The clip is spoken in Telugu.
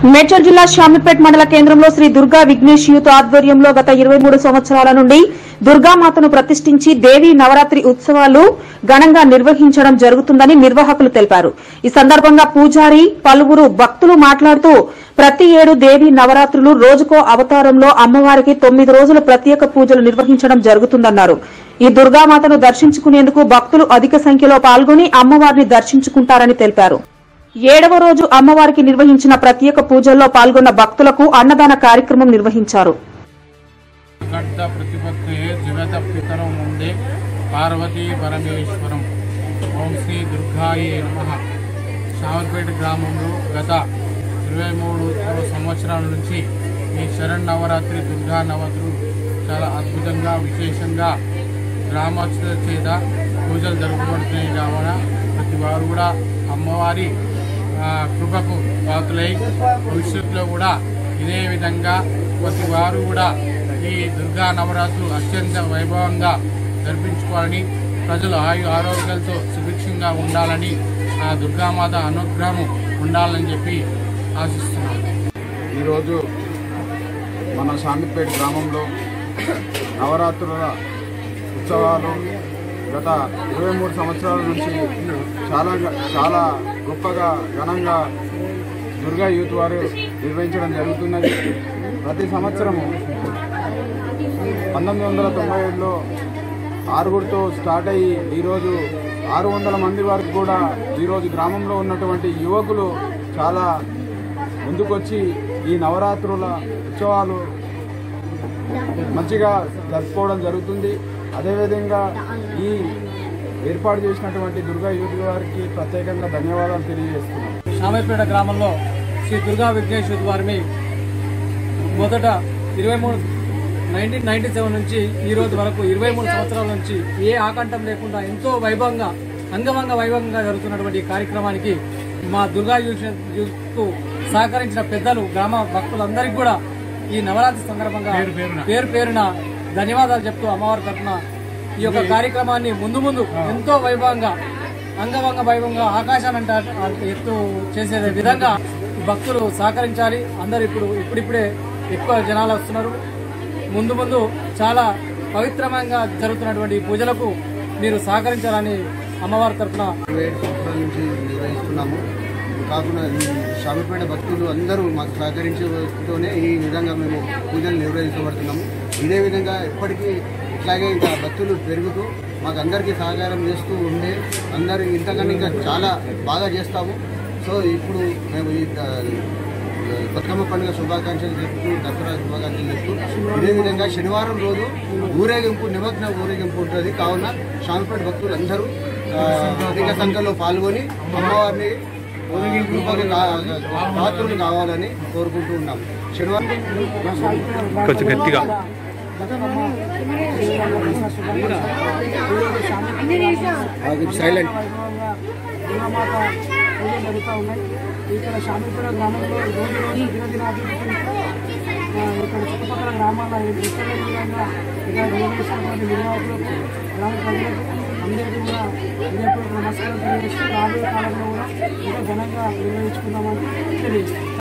మేడ్చల్ జిల్లా షామిపేట్ మండల కేంద్రంలో శ్రీ దుర్గా విఘ్నేష్ యూత్ ఆధ్వర్యంలో గత ఇరవై మూడు సంవత్సరాల నుండి దుర్గామాతను ప్రతిష్ఠించి దేవీ నవరాత్రి ఉత్సవాలు ఘనంగా నిర్వహించడం జరుగుతుందని నిర్వాహకులు తెలిపారు ఈ సందర్భంగా పూజారి పలువురు భక్తులు మాట్లాడుతూ ప్రతి ఏడు దేవీ నవరాత్రులు రోజుకో అవతారంలో అమ్మవారికి తొమ్మిది రోజులు ప్రత్యేక పూజలు నిర్వహించడం జరుగుతుందన్నారు ఈ దుర్గామాతను దర్శించుకునేందుకు భక్తులు అధిక సంఖ్యలో పాల్గొని అమ్మవారిని దర్శించుకుంటారని తెలిపారు ఏడవ రోజు అమ్మవారికి నిర్వహించిన ప్రత్యేక పూజల్లో పాల్గొన్న భక్తులకు అన్నదాన కార్యక్రమం నిర్వహించారు గడ్డ ప్రతిపత్తే జగత పితరం ముందే పార్వతీ పరమేశ్వరం ఓం శ్రీ దుర్గాయే నమ షావర్పేట గ్రామంలో గత ఇరవై మూడు సంవత్సరాల నుంచి ఈ శరణ్ నవరాత్రి దుర్గా నవరాత్రులు చాలా అద్భుతంగా విశేషంగా గ్రామస్తుల చేత పూజలు జరుపుబడుతున్నాయి కావున ప్రతి వారు కూడా అమ్మవారి ఆ, కృపకు పాతులై భవిష్యత్తులో కూడా ఇదే విధంగా ప్రతి వారు కూడా ఈ దుర్గా నవరాత్రులు అత్యంత వైభవంగా జరిపించుకోవాలని ప్రజలు ఆయు ఆరోగ్యాలతో సుభిక్షంగా ఉండాలని ఆ దుర్గామాత అనుగ్రహం ఉండాలని చెప్పి ఆశిస్తున్నాను ఈరోజు మన శామిపేట గ్రామంలో నవరాత్రుల ఉత్సవాలు గత ఇరవై మూడు సంవత్సరాల నుంచి చాలా చాలా గొప్పగా ఘనంగా దుర్గా యూత్ వారు నిర్వహించడం జరుగుతున్నది ప్రతి సంవత్సరము పంతొమ్మిది వందల తొంభై ఏడులో ఆరుగురితో స్టార్ట్ అయ్యి ఈరోజు ఆరు వందల మంది వరకు కూడా ఈరోజు గ్రామంలో ఉన్నటువంటి యువకులు చాలా ముందుకొచ్చి ఈ నవరాత్రుల ఉత్సవాలు మంచిగా జరుపుకోవడం జరుగుతుంది అదేవిధంగా ఈ ఏర్పాటు చేసినటువంటి దుర్గా యూత్ వారికి ప్రత్యేకంగా ధన్యవాదాలు తెలియజేస్తున్నాం శామర్పేట గ్రామంలో శ్రీ దుర్గా విఘ్నేశ్వర వారిని మొదట ఇరవై మూడు నైన్టీన్ నైన్టీ సెవెన్ నుంచి ఈ రోజు వరకు ఇరవై మూడు సంవత్సరాల నుంచి ఏ ఆకంఠం లేకుండా ఎంతో వైభవంగా అంగమంగ వైభవంగా జరుగుతున్నటువంటి ఈ కార్యక్రమానికి మా దుర్గా యూత్ సహకరించిన పెద్దలు గ్రామ భక్తులందరికీ కూడా ఈ నవరాత్రి సందర్భంగా పేరు పేరున ధన్యవాదాలు చెప్తూ అమ్మవారి తరఫున ఈ యొక్క కార్యక్రమాన్ని ముందు ముందు ఎంతో వైభవంగా అంగవంగ వైభవంగా ఆకాశానంట ఎత్తు చేసే విధంగా భక్తులు సహకరించాలి అందరు ఇప్పుడు ఇప్పుడిప్పుడే ఎక్కువ జనాలు వస్తున్నారు ముందు ముందు చాలా పవిత్రమంగా జరుగుతున్నటువంటి ఈ పూజలకు మీరు సహకరించాలని అమ్మవారి తరఫున ఇరవై ఏడు సంవత్సరాల నుంచి నిర్వహిస్తున్నాము కాకుండా ఈ శామిపేట భక్తులు అందరూ మాకు సహకరించతోనే ఈ విధంగా మేము పూజలు నిర్వహించబడుతున్నాము ఇదే విధంగా ఎప్పటికీ ఇట్లాగే ఇంకా భక్తులు పెరుగుతూ మాకు అందరికీ సహకారం చేస్తూ ఉండే అందరూ ఇంతకన్నా ఇంకా చాలా బాగా చేస్తాము సో ఇప్పుడు మేము ఈ ఆ, బతుకమ్మ పండుగ శుభాకాంక్షలు చెప్తూ దసరా శుభాకాంక్షలు చెప్తూ ఇదే విధంగా శనివారం రోజు ఊరేగింపు నిమగ్న ఊరేగింపు ఉంటుంది కావున శామిపేట భక్తులు అందరూ ఆ, అధిక సంఖ్యలో పాల్గొని అమ్మవారిని కృపకి కా- పాత్రులు కావాలని కోరుకుంటూ ఉన్నాం శనివారం కొంచెం గట్టిగా సైలెంట్ దుర్గామాత పూజలు జరుగుతూ ఉన్నాయి ఇక్కడ శామిపేట గ్రామంలో రోజు రోజు దినదినాభివృద్ధి ఆ, ఇక్కడ చుట్టుపక్కల గ్రామాల ఎక్కడ విధంగా ఇక్కడ నిర్వహిస్తున్నటువంటి నిర్వాహకులకు గ్రామ ప్రజలకు అందరికీ కూడా హృదయపూర్వక నమస్కారం తెలియజేస్తూ రాబోయే కాలంలో కూడా ఇంకా ఘనంగా నిర్వహించుకుందామని తెలియజేస్తాం